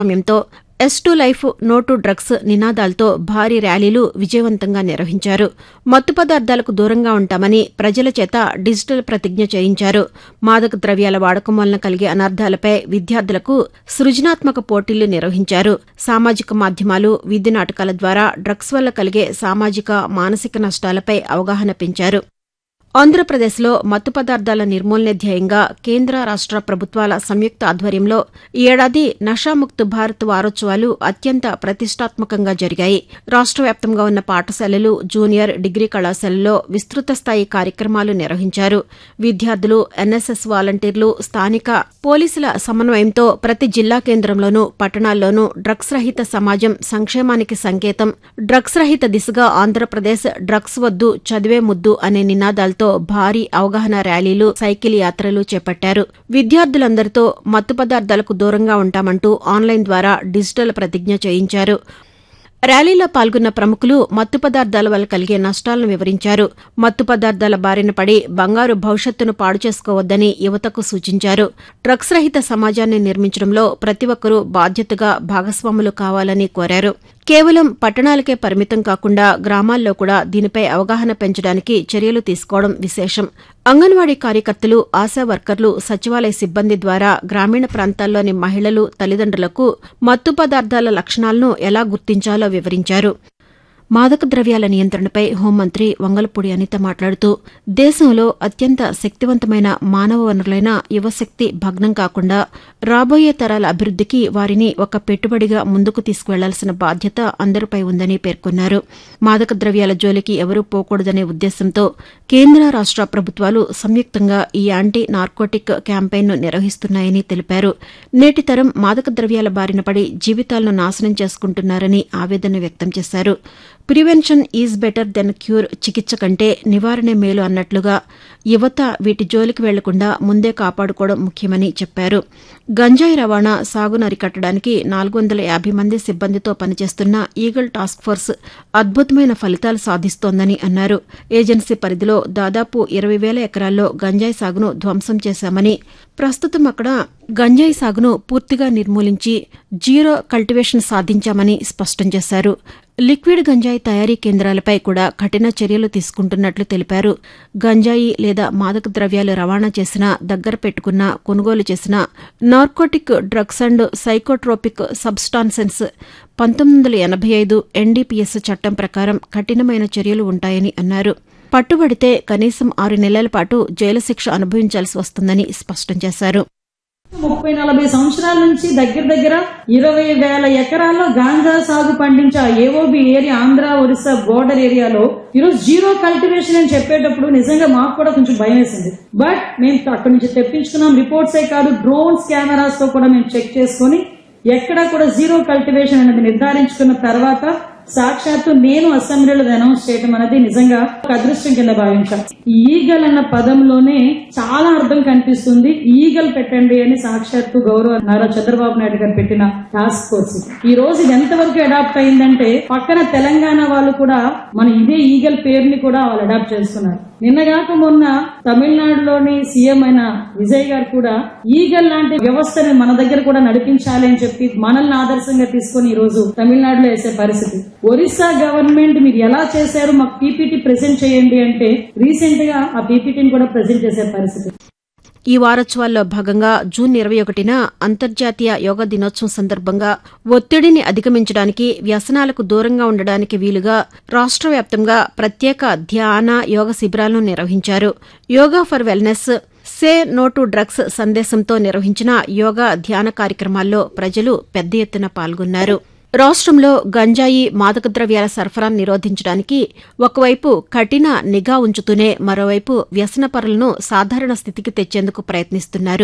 భాగస్వామ్యంతో yes to life no to drugs నినాదాలతో భారీ ర్యాలీలు విజయవంతంగా నిర్వహించారు మత్తు పదార్థాలకు దూరంగా ఉంటామని ప్రజల చేత డిజిటల్ ప్రతిజ్ఞ చేయించారు మాదక ద్రవ్యాల వాడకం వలన కలిగే అనర్థాలపై విద్యార్థులకు సృజనాత్మక పోటీలు నిర్వహించారు సామాజిక మాధ్యమాలు వీధి నాటకాల ద్వారా డ్రగ్స్ వల్ల కలిగే సామాజిక మానసిక నష్టాలపై అవగాహన పెంచారు ఆంధ్రప్రదేశ్లో మత్తు పదార్థాల నిర్మూలనే ధ్యేయంగా కేంద్ర రాష్ట ప్రభుత్వాల సంయుక్త ఆధ్వర్యంలో ఈ ఏడాది నషాముక్త్ భారత్ వారోత్సవాలు అత్యంత ప్రతిష్టాత్మకంగా జరిగాయి రాష్ట వ్యాప్తంగా ఉన్న పాఠశాలలు జూనియర్ డిగ్రీ కళాశాలల్లో విస్తృత స్థాయి కార్యక్రమాలు నిర్వహించారు విద్యార్థులు ఎన్ఎస్ఎస్ వాలంటీర్లు స్థానిక పోలీసుల సమన్వయంతో ప్రతి జిల్లా కేంద్రంలోనూ పట్టణాల్లోనూ డ్రగ్స్ రహిత సమాజం సంక్షేమానికి సంకేతం డ్రగ్స్ రహిత దిశగా ఆంధ్రప్రదేశ్ డ్రగ్స్ వద్దు చదివే ముద్దు అనే నినాదాలతో తో భారీ అవగాహన ర్యాలీలు సైకిల్ యాత్రలు చేపట్టారు విద్యార్థులందరితో మత్తు పదార్థాలకు దూరంగా ఉంటామంటూ ఆన్లైన్ ద్వారా డిజిటల్ ప్రతిజ్ఞ చేయించారు ర్యాలీలో పాల్గొన్న ప్రముఖులు మత్తు పదార్థాల వల్ల కలిగే నష్టాలను వివరించారు మత్తు పదార్థాల బారిన పడి బంగారు భవిష్యత్తును పాడు చేసుకోవద్దని యువతకు సూచించారు డ్రగ్స్ రహిత సమాజాన్ని నిర్మించడంలో ప్రతి ఒక్కరూ బాధ్యతగా భాగస్వాములు కావాలని కోరారు కేవలం పట్టణాలకే పరిమితం కాకుండా గ్రామాల్లో కూడా దీనిపై అవగాహన పెంచడానికి చర్యలు తీసుకోవడం విశేషం అంగన్వాడీ కార్యకర్తలు ఆశా వర్కర్లు సచివాలయ సిబ్బంది ద్వారా గ్రామీణ ప్రాంతాల్లోని మహిళలు తల్లిదండ్రులకు మత్తు పదార్థాల లక్షణాలను ఎలా గుర్తించాలో వివరించారు మాదక ద్రవ్యాల నియంత్రణపై హోంమంత్రి వంగలపూడి అనిత మాట్లాడుతూ దేశంలో అత్యంత శక్తివంతమైన మానవ వనరులైన యువశక్తి భగ్నం కాకుండా రాబోయే తరాల అభివృద్దికి వారిని ఒక పెట్టుబడిగా ముందుకు తీసుకువెళ్లాల్సిన బాధ్యత అందరిపై ఉందని పేర్కొన్నారు మాదక ద్రవ్యాల జోలికి ఎవరూ పోకూడదనే ఉద్దేశంతో కేంద్ర రాష్ట ప్రభుత్వాలు సంయుక్తంగా ఈ యాంటీ నార్కోటిక్ క్యాంపెయిన్ను నిర్వహిస్తున్నాయని తెలిపారు నేటి తరం మాదక ద్రవ్యాల బారిన పడి జీవితాలను నాశనం చేసుకుంటున్నారని ఆవేదన వ్యక్తం చేశారు prevention is better than cure చికిత్స కంటే నివారణే మేలు అన్నట్లుగా యువత వీటి జోలికి వెళ్లకుండా ముందే కాపాడుకోవడం ముఖ్యమని చెప్పారు గంజాయి రవాణా సాగును అరికట్టడానికి నాలుగు వందల యాభై మంది సిబ్బందితో పనిచేస్తున్న ఈగల్ టాస్క్ ఫోర్స్ అద్భుతమైన ఫలితాలు సాధిస్తోందని అన్నారు ఏజెన్సీ పరిధిలో దాదాపు ఇరవై వేల ఎకరాల్లో గంజాయి సాగును ధ్వంసం చేశామని ప్రస్తుతం అక్కడ గంజాయి సాగును పూర్తిగా నిర్మూలించి జీరో కల్టివేషన్ సాధించామని స్పష్టం చేశారు లిక్విడ్ గంజాయి తయారీ కేంద్రాలపై కూడా కఠిన చర్యలు తీసుకుంటున్నట్లు తెలిపారు గంజాయి లేదా మాదక ద్రవ్యాలు రవాణా చేసిన దగ్గర పెట్టుకున్న కొనుగోలు చేసిన narcotic drugs and psychotropic substances పంతొమ్మిది వందల ఎనభై ఐదు ఎన్డీపీఎస్ చట్టం ప్రకారం కఠినమైన చర్యలు ఉంటాయని అన్నారు పట్టుబడితే కనీసం ఆరు నెలల పాటు జైలు శిక్ష అనుభవించాల్సి వస్తుందని స్పష్టం చేశారు ముప్పై నలభై సంవత్సరాల నుంచి దగ్గర దగ్గర ఇరవై వేల ఎకరాల్లో గాంజా సాగు పండించే ఆ AOB area Andhra Orissa border ఏరియాలో ఈరోజు జీరో కల్టివేషన్ అని చెప్పేటప్పుడు నిజంగా మాకు కూడా కొంచెం భయం వేసింది బట్ మేము అక్కడి నుంచి తెప్పించుకున్నాం రిపోర్ట్సే కాదు డ్రోన్స్ కెమెరాస్ తో కూడా మేము చెక్ చేసుకుని ఎక్కడా కూడా జీరో కల్టివేషన్ అనేది నిర్ధారించుకున్న తర్వాత సాక్షాత్తు నేను అసెంబ్లీలో అనౌన్స్ చేయడం అనేది నిజంగా ఒక అదృష్టం కింద భావించాం ఈగల్ అన్న పదంలోనే చాలా అర్థం కనిపిస్తుంది ఈగల్ పెట్టండి అని సాక్షాత్తు గౌరవ నారా చంద్రబాబు నాయుడు గారు పెట్టిన టాస్క్ ఫోర్స్ ఈ రోజు ఇది ఎంతవరకు అడాప్ట్ అయిందంటే పక్కన తెలంగాణ వాళ్ళు కూడా మన ఇదే ఈగల్ పేరుని కూడా వాళ్ళు అడాప్ట్ చేస్తున్నారు నిన్నగాక మొన్న తమిళనాడులోని సీఎం అయిన విజయ్ గారు కూడా ఈగల్ లాంటి వ్యవస్థని మన దగ్గర కూడా నడిపించాలి అని చెప్పి మనల్ని ఆదర్శంగా తీసుకొని ఈ రోజు తమిళనాడులో వేసే పరిస్థితి ఒరిస్సా గవర్నమెంట్ మీరు ఎలా చేశారు మాకు పీపీటీ ప్రెజెంట్ చేయండి అంటే రీసెంట్ గా ఆ పీపీటీని కూడా ప్రెజెంట్ చేసే పరిస్థితి ఈ వారోత్సవాల్లో భాగంగా జూన్ ఇరవై ఒకటిన అంతర్జాతీయ యోగా దినోత్సవం సందర్భంగా ఒత్తిడిని అధిగమించడానికి వ్యసనాలకు దూరంగా ఉండడానికి వీలుగా రాష్ట్ర వ్యాప్తంగా ప్రత్యేక ధ్యాన యోగ శిబిరాలను నిర్వహించారు yoga for wellness say no to drugs సందేశంతో నిర్వహించిన యోగా ధ్యాన కార్యక్రమాల్లో ప్రజలు పెద్ద ఎత్తున పాల్గొన్నారు రాష్ట్రంలో గంజాయి మాదక ద్రవ్యాల సరఫరాను నిరోధించడానికి ఒకవైపు కఠిన నిఘా ఉంచుతూనే మరోవైపు వ్యసనపరులను సాధారణ స్థితికి తెచ్చేందుకు ప్రయత్నిస్తున్నారు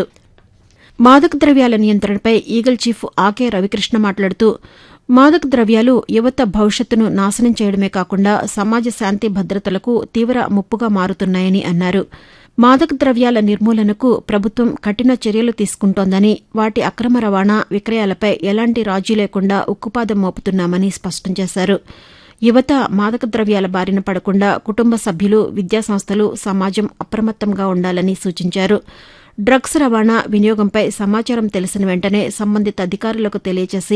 మాదక ద్రవ్యాల నియంత్రణపై ఈగల్ చీఫ్ ఆకే రవికృష్ణ మాట్లాడుతూ మాదక ద్రవ్యాలు యువత భవిష్యత్తును నాశనం చేయడమే కాకుండా సమాజ శాంతి భద్రతలకు తీవ్ర ముప్పుగా మారుతున్నాయని అన్నారు మాదక ద్రవ్యాల నిర్మూలనకు ప్రభుత్వం కఠిన చర్యలు తీసుకుంటోందని వాటి అక్రమ రవాణా విక్రయాలపై ఎలాంటి రాజీ లేకుండా ఉక్కుపాదం మోపుతున్నామని స్పష్టం చేశారు యువత మాదక ద్రవ్యాల బారిన పడకుండా కుటుంబ సభ్యులు విద్యాసంస్థలు సమాజం అప్రమత్తంగా ఉండాలని సూచించారు డ్రగ్స్ రవాణా వినియోగంపై సమాచారం తెలిసిన వెంటనే సంబంధిత అధికారులకు తెలియజేసి